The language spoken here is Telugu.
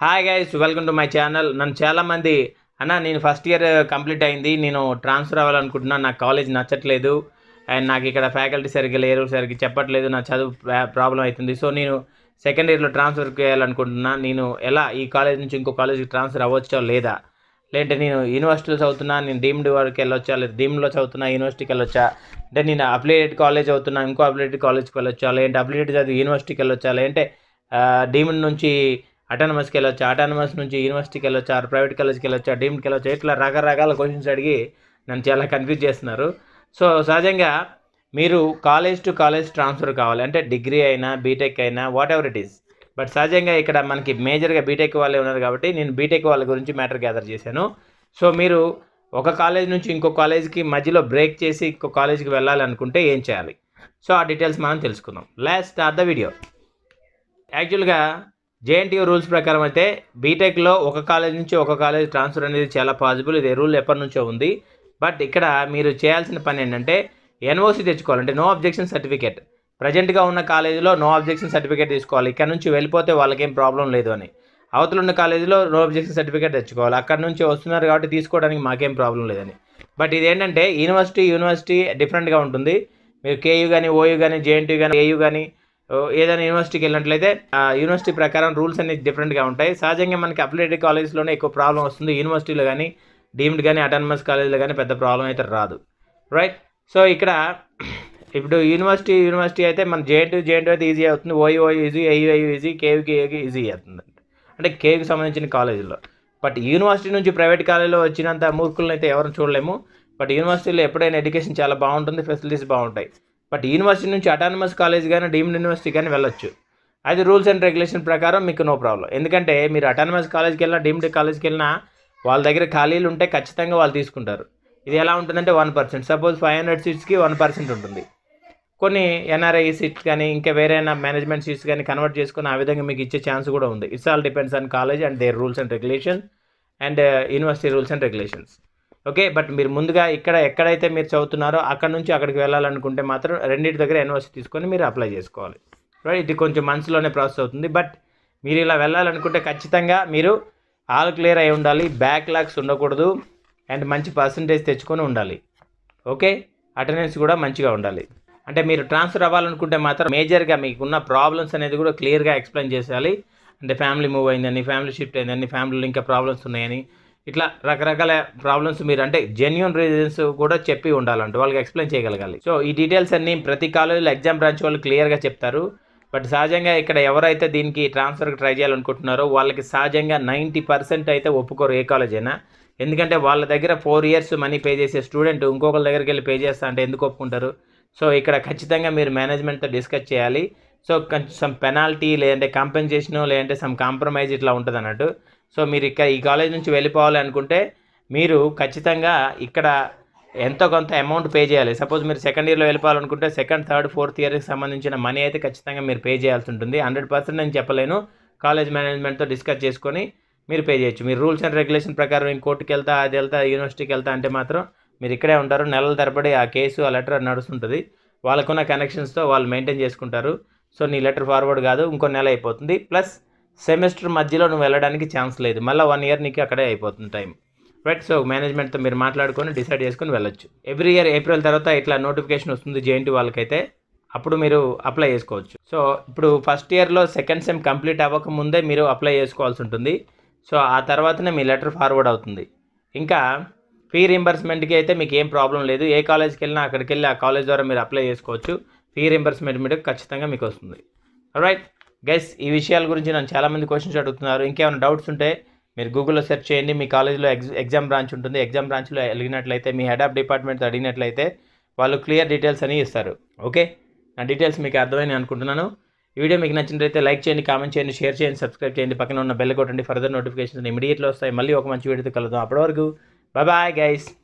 hi guys welcome to my channel నన్ను చాలామంది అన్న నేను ఫస్ట్ ఇయర్ కంప్లీట్ అయింది నేను ట్రాన్స్ఫర్ అవ్వాలనుకుంటున్నాను నాకు కాలేజ్ నచ్చట్లేదు అండ్ నాకు ఇక్కడ ఫ్యాకల్టీ సరిగ్గా లేరు సరిగ్గా చెప్పట్లేదు నా చదువు ప్రాబ్లం అవుతుంది సో నేను సెకండ్ ఇయర్లో ట్రాన్స్ఫర్ చేయాలనుకుంటున్నా నేను ఎలా ఈ కాలేజ్ నుంచి ఇంకో కాలేజ్కి ట్రాన్స్ఫర్ అవ్వచ్చో లేదా లేదంటే నేను యూనివర్సిటీలో చదువుతున్నా నేను డీమ్డ్ వరకు వెళ్ళొచ్చా లేదా డీమ్లో చదువుతున్నా యూనివర్సిటీకి వెళ్ళొచ్చా అంటే నేను అప్లికేటెడ్ కాలేజ్ అవుతున్నా ఇంకో అప్లికేటెడ్ కాలేజ్కి వెళ్ళొచ్చా లేదంటే అప్లికేటెడ్ చదివి యూనివర్సిటీకి వెళ్ళొచ్చా లేదంటే డీమ్డ్ నుంచి అటానమస్కి వెళ్ళొచ్చా అటానమస్ నుంచి యూనివర్సిటీకి వెళ్ళొచ్చా ప్రైవేట్ కాలేజ్కి వెళ్ళొచ్చా డీమ్డ్కి వెళ్ళొచ్చా ఇట్లా రకరకాల క్వశ్చన్స్ అడిగి నన్ను చాలా కన్ఫ్యూజ్ చేస్తున్నారు సో సహజంగా మీరు కాలేజ్ టు కాలేజ్ ట్రాన్స్ఫర్ కావాలి అంటే డిగ్రీ అయినా బీటెక్ అయినా whatever it is but సహజంగా ఇక్కడ మనకి మేజర్గా బీటెక్ వాళ్ళే ఉన్నారు కాబట్టి నేను బీటెక్ వాళ్ళ గురించి మ్యాటర్ గ్యాదర్ చేశాను సో మీరు ఒక కాలేజ్ నుంచి ఇంకో కాలేజ్కి మధ్యలో బ్రేక్ చేసి ఇంకో కాలేజ్కి వెళ్ళాలి అనుకుంటే ఏం చేయాలి సో ఆ డీటెయిల్స్ మనం తెలుసుకుందాం లాస్ట్ స్టార్ట్ ద వీడియో యాక్చువల్గా జేఎన్టీయూ రూల్స్ ప్రకారం అయితే బీటెక్లో ఒక కాలేజ్ నుంచి ఒక కాలేజ్ ట్రాన్స్ఫర్ అనేది చాలా పాసిబుల్ ఇది రూల్ ఎప్పటి నుంచో ఉంది బట్ ఇక్కడ మీరు చేయాల్సిన పని ఏంటంటే ఎన్ఓసి తెచ్చుకోవాలి అంటే నో అబ్జెక్షన్ సర్టిఫికేట్ ప్రజెంట్గా ఉన్న కాలేజీలో నో అబ్జెక్షన్ సర్టిఫికేట్ తీసుకోవాలి ఇక్కడ నుంచి వెళ్ళిపోతే వాళ్ళకేం ప్రాబ్లం లేదు అని అవతల ఉన్న కాలేజీలో నో అబ్జెక్షన్ సర్టిఫికేట్ తెచ్చుకోవాలి అక్కడ నుంచి వస్తున్నారు కాబట్టి తీసుకోవడానికి మాకేం ప్రాబ్లం లేదని బట్ ఇదేంటంటే యూనివర్సిటీ యూనివర్సిటీ డిఫరెంట్గా ఉంటుంది మీరు కేయూ కానీ ఓయూ కానీ జేఎన్టీ కానీ ఏయూ కానీ ఓ, ఏదైనా యూనివర్సిటీకి వెళ్ళినట్లయితే ఆ యూనివర్సిటీ ప్రకారం రూల్స్ అన్ని డిఫరెంట్గా ఉంటాయి సహజంగా మనకి అప్లికేటెడ్ కాలేజ్లోనే ఎక్కువ ప్రాబ్లం వస్తుంది యూనివర్సిటీలో కానీ డీమ్డ్ కానీ అటానమస్ కాలేజీలో కానీ పెద్ద ప్రాబ్లం అయితే రాదు రైట్ సో ఇక్కడ ఇప్పుడు యూనివర్సిటీ యూనివర్సిటీ అయితే మన జేఎన్టీ జేఎన్టీ అయితే ఈజీ అవుతుంది OU OU easy AU AU easy కేవీకి ఏకి ఈజీ అవుతుంది అంటే కేకి సంబంధించిన కాలేజీలో బట్ యూనివర్సిటీ నుంచి ప్రైవేట్ కాలేజీలో వచ్చినంత మూర్ఖులను అయితే ఎవరు చూడలేము బట్ యూనివర్సిటీలో ఎప్పుడైనా ఎడ్యుకేషన్ చాలా బాగుంటుంది ఫెసిలిటీస్ బాగుంటాయి బట్ యూనివర్సిటీ నుంచి అటానమస్ కాలేజ్ కానీ డీమ్డ్ యూనివర్సిటీ కానీ వెళ్ళొచ్చు అది రూల్స్ అండ్ రెగ్యులేషన్ ప్రకారం మీకు నో ప్రాబ్లం ఎందుకంటే మీరు అటానమస్ కాలేజ్కి వెళ్ళినా డీమ్డ్ కాలేజ్కి వెళ్ళినా వాళ్ళ దగ్గర ఖాళీలు ఉంటే ఖచ్చితంగా వాళ్ళు తీసుకుంటారు ఇది ఎలా ఉంటుందంటే one percent suppose five hundred సీట్స్కి వన్ పర్సెంట్ ఉంటుంది కొన్ని ఎన్ఆర్ఐ సీట్స్ కానీ ఇంకా వేరే మేనేజ్మెంట్ సీట్స్ కానీ కన్వర్ట్ చేసుకుని ఆ విధంగా మీకు ఇచ్చే ఛాన్స్ కూడా ఉంది it's all depends on college and their rules and regulation and university rules and regulations okay but మీరు ముందుగా ఇక్కడ ఎక్కడైతే మీరు చదువుతున్నారో అక్కడ నుంచి అక్కడికి వెళ్ళాలనుకుంటే మాత్రం రెండింటి దగ్గర యూనివర్సిటీ తీసుకొని మీరు అప్లై చేసుకోవాలి రైట్ ఇది కొంచెం మంత్స్లోనే ప్రాసెస్ అవుతుంది బట్ మీరు ఇలా వెళ్ళాలనుకుంటే ఖచ్చితంగా మీరు ఆల్ క్లియర్ అయి ఉండాలి బ్యాక్ లాగ్స్ ఉండకూడదు అండ్ మంచి పర్సంటేజ్ తెచ్చుకొని ఉండాలి ఓకే అటెండెన్స్ కూడా మంచిగా ఉండాలి అంటే మీరు ట్రాన్స్ఫర్ అవ్వాలనుకుంటే మాత్రం మేజర్గా మీకున్న ప్రాబ్లమ్స్ అనేది కూడా క్లియర్గా ఎక్స్ప్లెయిన్ చేయాలి అంటే ఫ్యామిలీ మూవ్ అయిందని ఫ్యామిలీ షిఫ్ట్ అయిందని ఫ్యామిలీలో ఇంకా ప్రాబ్లమ్స్ ఉన్నాయని ఇట్లా రకరకాల ప్రాబ్లమ్స్ మీరు అంటే జెన్యున్ రీజన్స్ కూడా చెప్పి ఉండాలంటే వాళ్ళకి ఎక్స్ప్లెయిన్ చేయగలగాలి సో ఈ డీటెయిల్స్ అన్ని ప్రతి కాలేజీలో ఎగ్జామ్ బ్రాంచ్ వాళ్ళు క్లియర్గా చెప్తారు బట్ సహజంగా ఇక్కడ ఎవరైతే దీనికి ట్రాన్స్ఫర్కి ట్రై చేయాలనుకుంటున్నారో వాళ్ళకి సహజంగా నైంటీ పర్సెంట్ అయితే ఒప్పుకోరు ఏ కాలేజ్ అయినా ఎందుకంటే వాళ్ళ దగ్గర ఫోర్ ఇయర్స్ మనీ పే చేసే స్టూడెంట్ ఇంకొకరి దగ్గరికి వెళ్ళి పే చేస్తా అంటే ఎందుకు ఒప్పుకుంటారు సో ఇక్కడ ఖచ్చితంగా మీరు మేనేజ్మెంట్తో డిస్కస్ చేయాలి సో కొంచెం సమ్ పెనాల్టీ లేదంటే కాంపెన్సేషన్ లేదంటే సమ్ కాంప్రమైజ్ ఇట్లా ఉంటుంది అన్నట్టు సో మీరు ఇక్కడ ఈ కాలేజ్ నుంచి వెళ్ళిపోవాలి అనుకుంటే మీరు ఖచ్చితంగా ఇక్కడ ఎంతో కొంత అమౌంట్ పే చేయాలి సపోజ్ మీరు సెకండ్ ఇయర్లో వెళ్ళిపోవాలనుకుంటే సెకండ్ థర్డ్ ఫోర్త్ ఇయర్కి సంబంధించిన మనీ అయితే ఖచ్చితంగా మీరు పే చేయాల్సి ఉంటుంది హండ్రెడ్ పర్సెంట్ నేను చెప్పలేను కాలేజ్ మేనేజ్మెంట్తో డిస్కస్ చేసుకొని మీరు పే చేయొచ్చు మీరు రూల్స్ అండ్ రెగ్యులేషన్ ప్రకారం నేను కోర్టుకి వెళ్తా అది వెళ్తా యూనివర్సిటీకి వెళ్తా అంటే మాత్రం మీరు ఇక్కడే ఉంటారు నెలల తరబడి ఆ కేసు ఆ లెటర్ నడుస్తుంటుంది వాళ్ళకున్న కనెక్షన్స్తో వాళ్ళు మెయింటైన్ చేసుకుంటారు సో నీ లెటర్ ఫార్వర్డ్ కాదు ఇంకో నెల అయిపోతుంది ప్లస్ సెమిస్టర్ మధ్యలో నువ్వు వెళ్ళడానికి ఛాన్స్ లేదు మళ్ళీ వన్ ఇయర్ నీకు అక్కడే అయిపోతుంది టైం రైట్ సో మేనేజ్మెంట్తో మీరు మాట్లాడుకొని డిసైడ్ చేసుకొని వెళ్ళొచ్చు ఎవ్రీ ఇయర్ ఏప్రిల్ తర్వాత ఇట్లా నోటిఫికేషన్ వస్తుంది జేఎన్టీ వాళ్ళకైతే అప్పుడు మీరు అప్లై చేసుకోవచ్చు సో ఇప్పుడు ఫస్ట్ ఇయర్లో సెకండ్ సెమ్ కంప్లీట్ అవ్వక ముందే మీరు అప్లై చేసుకోవాల్సి ఉంటుంది సో ఆ తర్వాతనే మీ లెటర్ ఫార్వర్డ్ అవుతుంది ఇంకా ఫీ రీంబర్స్మెంట్కి అయితే మీకు ఏం ప్రాబ్లం లేదు ఏ కాలేజ్కి వెళ్ళినా అక్కడికి వెళ్ళి ఆ కాలేజ్ ద్వారా మీరు అప్లై చేసుకోవచ్చు ఫీ రీంబర్స్మెంట్ మీద ఖచ్చితంగా మీకు వస్తుంది రైట్ గైస్ ఈ విషయాల గురించి నన్ను చాలామంది క్వశ్చన్స్ అడుగుతున్నారు ఇంకేమైనా డౌట్స్ ఉంటే మీరు గూగుల్లో సెర్చ్ చేయండి మీ కాలేజ్లో ఎగ్జ్ ఎగ్జామ్ బ్రాంచ్ ఉంటుంది ఎగ్జామ్ బ్రాంచ్లో అడిగినట్లయితే మీ హెడ్ ఆఫ్ డిపార్ట్మెంట్ అడిగినట్లయితే వాళ్ళు క్లియర్ డీటెయిల్స్ అని ఇస్తారు ఓకే నా డీటెయిల్స్ మీకు అర్థమైంది అనుకుంటున్నాను ఈ వీడియో మీకు నచ్చినట్లయితే లైక్ చేయండి కామెంట్ చేయండి షేర్ చేయండి సబ్స్క్రైబ్ చేయండి పక్కన ఉన్న బెల్ కొట్టండి ఫర్దర్ నోటిఫికేషన్స్ ఇమీడియట్లో వస్తాయి మళ్ళీ ఒక మంచి వీడియోతో కలుద్దాం అప్పటి వరకు బాయ్ బాయ్ గైస్